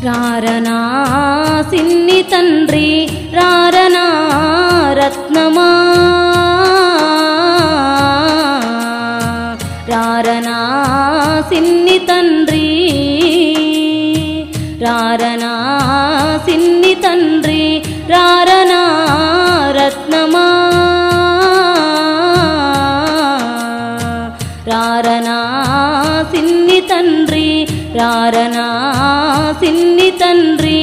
రారనా సిన్ని తండ్రి రారనా రత్నమా రారనా సిన్ని తండ్రి రారనా సిన్ని తండ్రి రారనా రత్నమా రారనా సిన్ని తండ్రి రారనా సిన్ని తండ్రి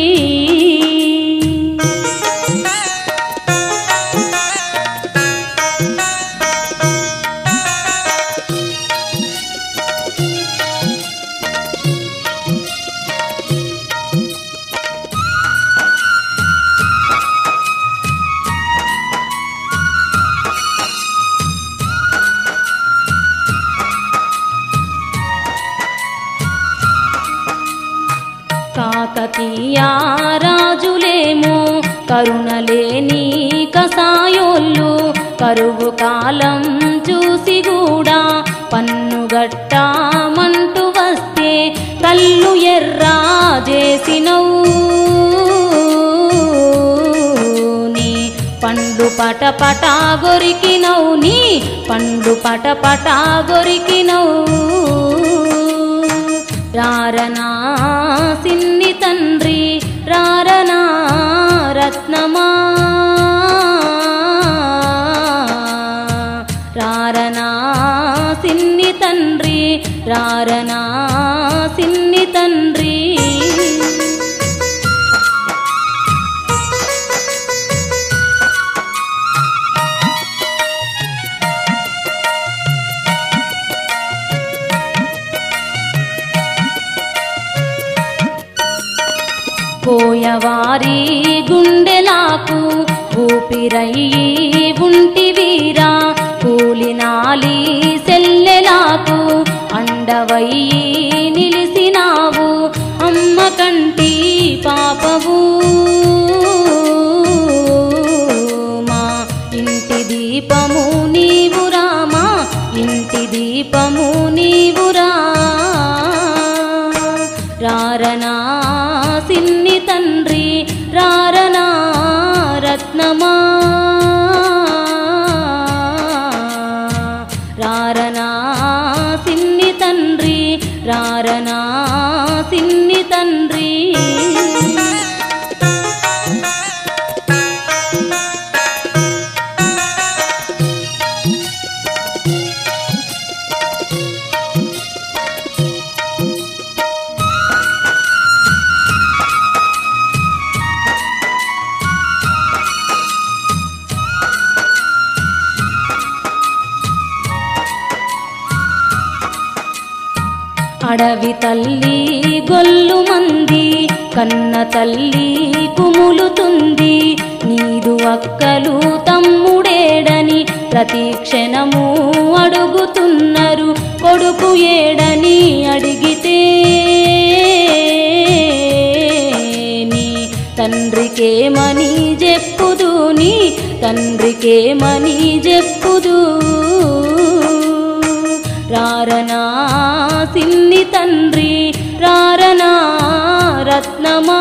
కాకతీయ రాజులేమో కరుణలేని కసాయోళ్ళు కరువు కాలం చూసి కూడా పన్నుగట్టామంటూ వస్తే కళ్ళు ఎర్రా చేసినవు నీ పండు పట పట గొరికినవు నీ పండు పట పట గొరికినవు రారనా సిన్ని తండ్రి రారనా రత్నమా రారనా సిన్ని తండ్రి రారనా సిన్ని తండ్రి పోయవారి గుండెలాకు ఊపిరయ్యి ఉంటివీరా కూలినాలి సెల్లెలాకు అండవయ్యి నిలిసినావు అమ్మ కంటి పాపవు మా ఇంటి దీపము నీవురా మా ఇంటి దీపము నీవురా రారనా సిన్ని తండ్రి రారనా రత్నమా రారనా సిన్ని తండ్రి రారనా సిన్ని తండ్రి అడవి తల్లి గొల్లు మంది కన్న తల్లి కుములుతుంది నీదు అక్కలు తమ్ముడేడని ప్రతి క్షణము అడుగుతున్నారు కొడుకు ఏడని అడిగితే నీ తండ్రికేమని చెప్పుదు నీ తండ్రికేమని చెప్పుదు రారనా సిన్ని తండ్రి రారనా రత్నమా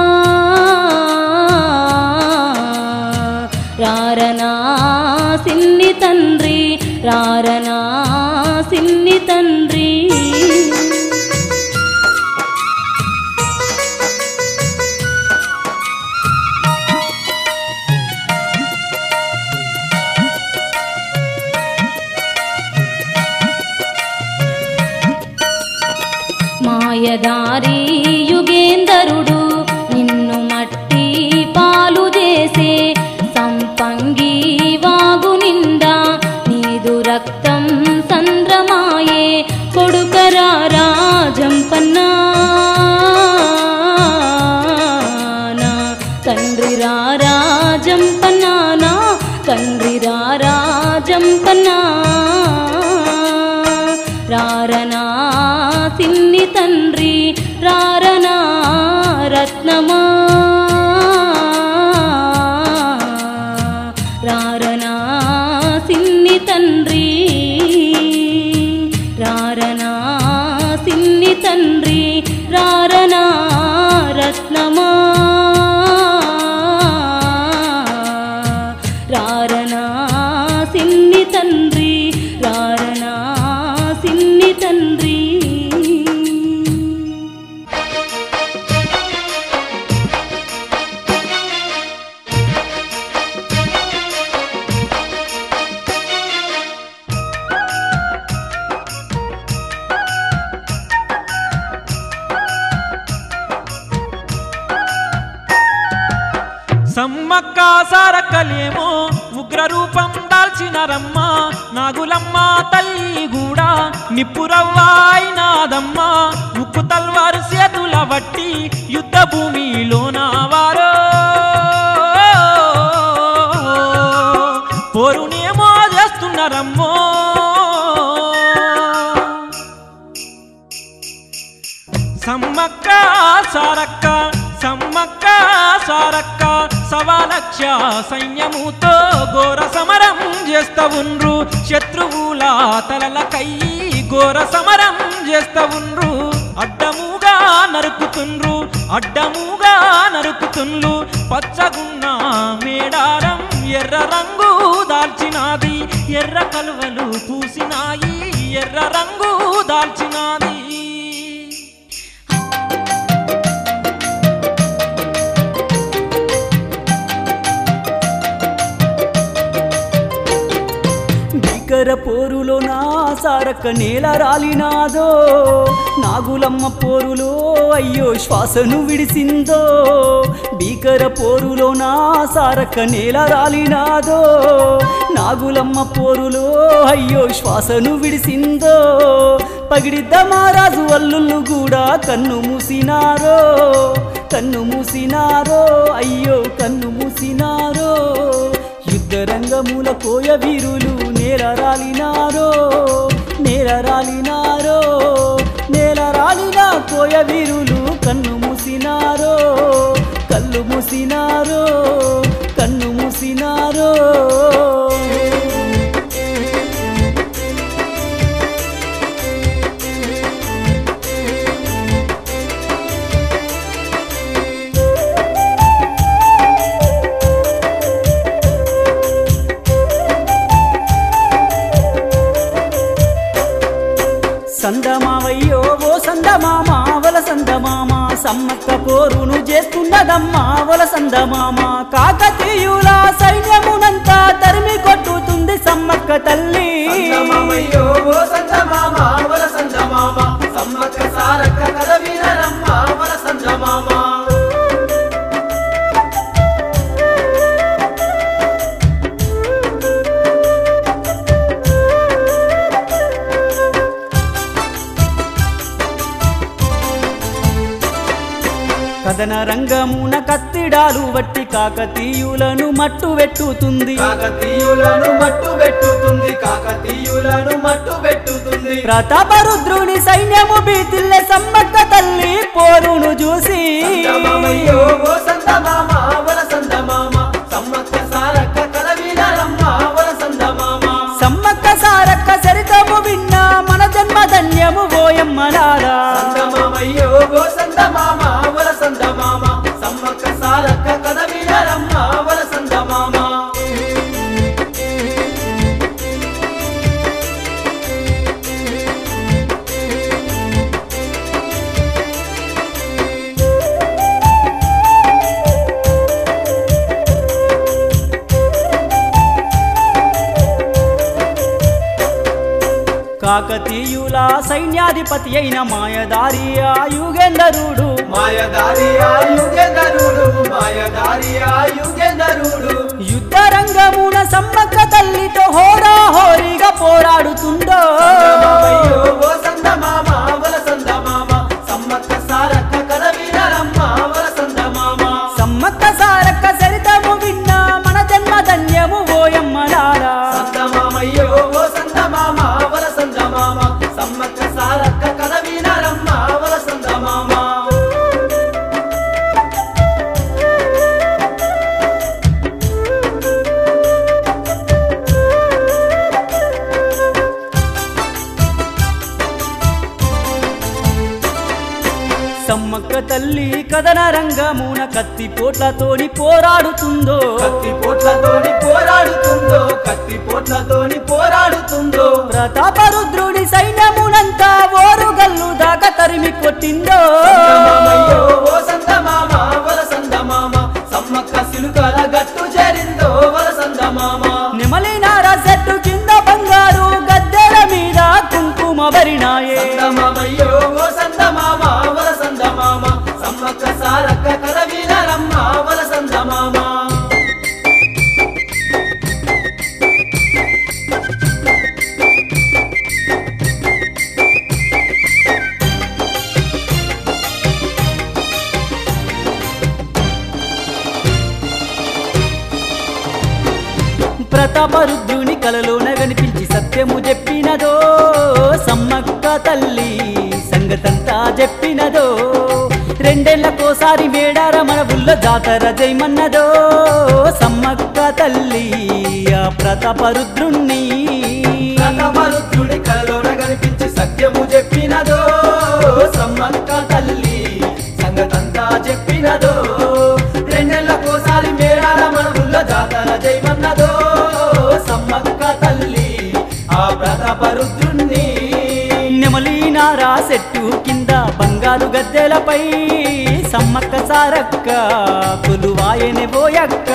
రారనా సిన్ని తండ్రి రారనా సిన్ని తండ్రి మాయదారి యుగేందరుడు నిన్ను మట్టి పాలు చేసే సంపంగి వాగు నిండా నీదు రక్తం సంద్రమాయే కొడుకరా రాజంపన్నా నా తండ్రి రాజంపన్నా నా తండ్రి రాజంపన్నా రారనా సిన్ని తండ్రి రారనా రత్నమా రారనా సిన్ని తండ్రి రారనా సిన్ని తండ్రి రారనా రత్నమా సమ్మక్క సారక్కలేమో ఉగ్ర రూపం దాల్చిన రమ్మ నాగులమ్మ తల్లి కూడా నిప్పురవ్వాయినాదమ్మ ఉక్కు తల్వారు చేతుల బట్టి యుద్ధ భూమిలోన వారో పోరునేమో చేస్తున్నారమ్మో సమ్మక్క సారక్క సమ్మక్క సారక్క సవాలక్ష సైన్యముతో ఘోర సమరం చేస్తా ఉండ్రు శత్రువుల తలలకై ఘోర సమరం చేస్తా ఉండ్రు అడ్డముగా నరుకుతుండ్రు అడ్డముగా నరుకుతుండ్రు పచ్చగున్న మేడారం ఎర్ర రంగు దాల్చినాది ఎర్ర కలువలు పూసినాయి ఎర్ర రంగు దాల్చినాది భీకర పోరులో నా సారక్క నేల రాలినాదో నాగులమ్మ పోరులో అయ్యో శ్వాసను విడిసిందో భీకర పోరులో నా సారక్క నేల రాలినాదో నాగులమ్మ పోరులో అయ్యో శ్వాసను విడిసిందో పగిడిద్ద మహారాజు అల్లుళ్ళు కూడా కన్ను మూసినారో కన్ను మూసినారో అయ్యో కన్ను మూసినారో యుద్ధ రంగముల కోయ వీరులు నేల రాలినారో నేల రాలినారో నేల రాలిన కోయ వీరులు కన్ను మూసినారో కళ్ళు మూసినారో కన్ను మూసినారో సందమావయ్యో ఓ సందమామ వల సందమామ సమ్మక్క పోరును చేస్తున్నదమ్మా వల సందమామ కాకతీయుల సైన్యమునంతా తరిమి కొట్టుతుంది సమ్మక్క తల్లి సంగమమయ్యో ఓ సంగమామ వల సంగమామ సమ్మక్క సారక్క కథ వినరమ్మ వల సంగమామ కథన రంగమున కత్తిడాలు వట్టి కాకతీయులను మట్టు వెట్టుతుంది కాకతీయులను మట్టు పెట్టుతుంది కాకతీయులను మట్టు పెట్టుతుంది ప్రతాపరుద్రుని సైన్యము బీతిల్లే సమ్మక్క తల్లి పోరును చూసి సంగమమయ్యో ఓ సంగమామ వల సంగమామ సమ్మక్క సారక్క కథ వినరమ్మ వల సంగమామ సమ్మక్క సారక్క చరితము విన్నా మన జన్మ ధన్యము ఓయమ్మలారా సంగమమయ్యో ఓ సంగమామ వల సంగమామ సమ్మక్క సారక్క కథ వినరమ్మ వల సంగమామ కాకతీయుల సైన్యాధిపతి అయిన మాయదారి ఆ యుగేందరుడు మాయదారి ఆయుగెందరుడు మాయదారి ఆయుగెందరుడు యుద్ధ రంగమున సమ్మక్క తల్లితో హోరా హోరీగా పోరాడుతుందో సంగమమయ్యో ఓ సంగమామ వల సంగమామ సమ్మక్క సారక్క కథ వినరమ్మ వల సంగమామ సమ్మక్క సారక్క చరితము విన్నా మన జన్మ ధన్యము ఓయమ్మలారా సంగమామయ్యో ఓ సంగమామ వల సంగమామ సమ్మక్క సారక్క కథ వినరమ్మ వల సంగమామ సమ్మక్క తల్లి కథన రంగమున కత్తి పోట్లతోని పోరాడుతుందో కత్తి పోట్లతోని పోరాడుతుందో కత్తి పోట్లతోని పోరాడుతుందో ప్రతాపరుద్రుని సైన్యమునంతా ఓరుగల్లు దాకా తరిమి కొట్టిందో సంగమామయ్యో ఓ సంగమామ వల సంగమామ సమ్మక్క సిలుకల గట్టు చేరిందో వల సంగమామ నెమలినార చెట్టు కింద బంగారు గద్దెల మీద కుంకుమ భరినాయే సంగమామయ్యో ఓ సంగమామ వల సంగమామ సమ్మక్క సారక్క కథ వినరమ్మ వల సంగమామ ప్రతాపరుద్రుని కలలోన కనిపించి సత్యము చెప్పినదో సమ్మక్క తల్లి సంగతంతా చెప్పినదో రెండేళ్లకోసారి మేడార మన ఊళ్ళో జాతర జయమన్నదో సమ్మక్క తల్లి ఆ ప్రతాపరుద్రుణ్ణి ప్రథమరుద్రుడి కలలోన కనిపించి సత్యము చెప్పినదో సమ్మక్క తల్లి సంగతంతా చెప్పినదో రెండేళ్లకోసారి మేడార మన ఊళ్ళో జాతర జయమన్నదో సమ్మక్క తల్లి ఆ ప్రతాపరుద్రుణ్ణి నెమలీనారా చెట్టు కింద బంగారు గద్దెలపై సమ్మక్క సారక్క కొలువాయని పోయక్క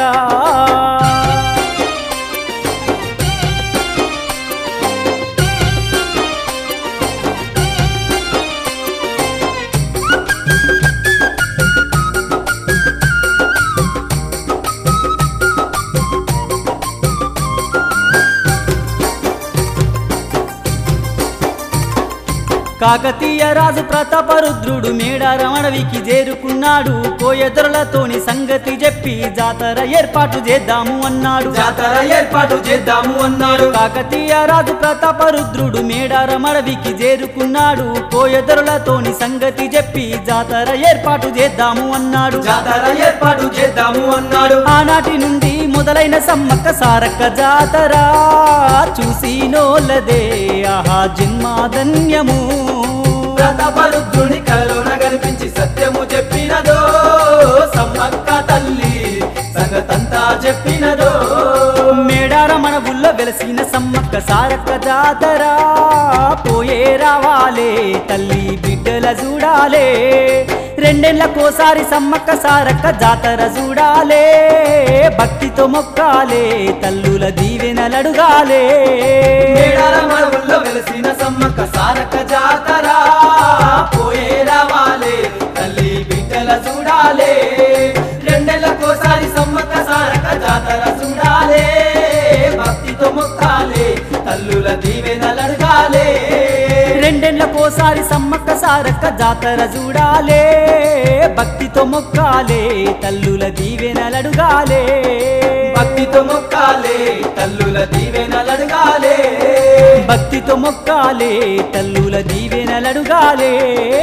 కాకతీయ రాజు ప్రతాపరుద్రుడు మేడారం అడవికి చేరుకున్నాడు కోయదొరలతోని సంగతి చెప్పి జాతర ఏర్పాటు చేద్దాము అన్నాడు జాతర ఏర్పాటు చేద్దాము అన్నాడు కాకతీయ రాజు ప్రతాపరుద్రుడు మేడారం అడవికి చేరుకున్నాడు కోయదొరలతోని సంగతి చెప్పి జాతర ఏర్పాటు చేద్దాము అన్నాడు జాతర ఏర్పాటు చేద్దాము అన్నాడు ఆనాటి నుండి మొదలైన సమ్మక్క సారక్క జాతర చూసినోళ్ళదే ఆహా జన్మాధన్యము ప్రతాపరుద్రుని కలలోన కనిపించి సత్యము చెప్పినదో సమ్మక్క తల్లి సంగతంతా చెప్పినదో మేడార మన ఊళ్ళో వెలసిన సమ్మక్క సారక్క జాతర పోయే రావాలే తల్లి బిడ్డల చూడాలే రెండేళ్లకోసారి సమ్మక్క సారక్క జాతర చూడాలే భక్తితో మొక్కాలే తల్లుల దీవెనలడుగాలే మేడార మడవుల్లో వెలసిన సమ్మక్క సారక్క జాతర పోయే రావాలే తల్లి బిడ్డల చూడాలే రెండేళ్లకోసారి సమ్మక్క సారక్క జాతర చూడాలే భక్తితో మొక్కాలే తల్లుల దీవెనలడగాలే రెండేళ్లకోసారి సమ్మక్క సారక్క జాతర చూడాలే భక్తితో మొక్కాలే తల్లుల దీవెనలడుగాలే భక్తితో మొక్కాలే తల్లుల దీవెనలడగాలే భక్తితో మొక్కాలే తల్లుల దీవెనలడుగాలే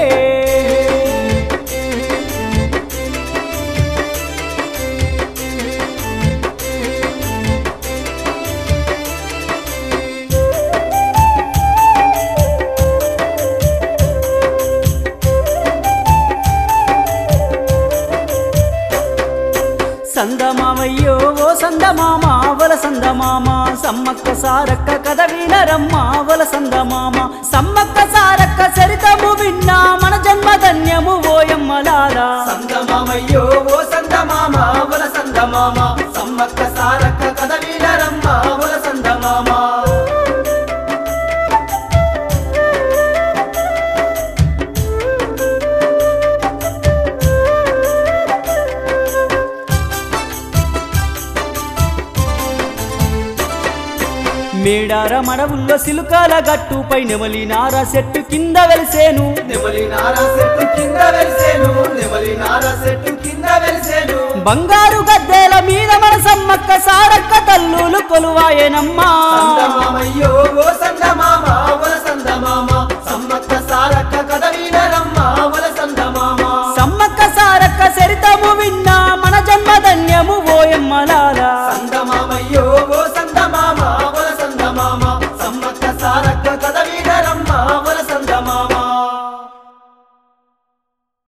సందమామయ్యో ఓ సందమామ వల సందమామ సమ్మక్క సారక్క కథ వినరమ్మ వల సందమామ సమ్మక్క సారక్క చరితము విన్నా మన జన్మధన్యము ఓయమ్మలారా సందమామయ్యో ఓ సందమామ వల సందమామ సమ్మక్క సారక్క కథ వీరరమ్మ వల సందమామ మేడార మడవుల్లో సిలుకాల గట్టుపై నెమలి నార చెట్టు కింద వెలిసేను నెమలి నార చెట్టు కింద వెలిసేను నెమలి నార చెట్టు కింద వెలిసేను బంగారు గద్దెల మీద మన సమ్మక్క సారక్క తల్లులు కొలువాయనమ్మా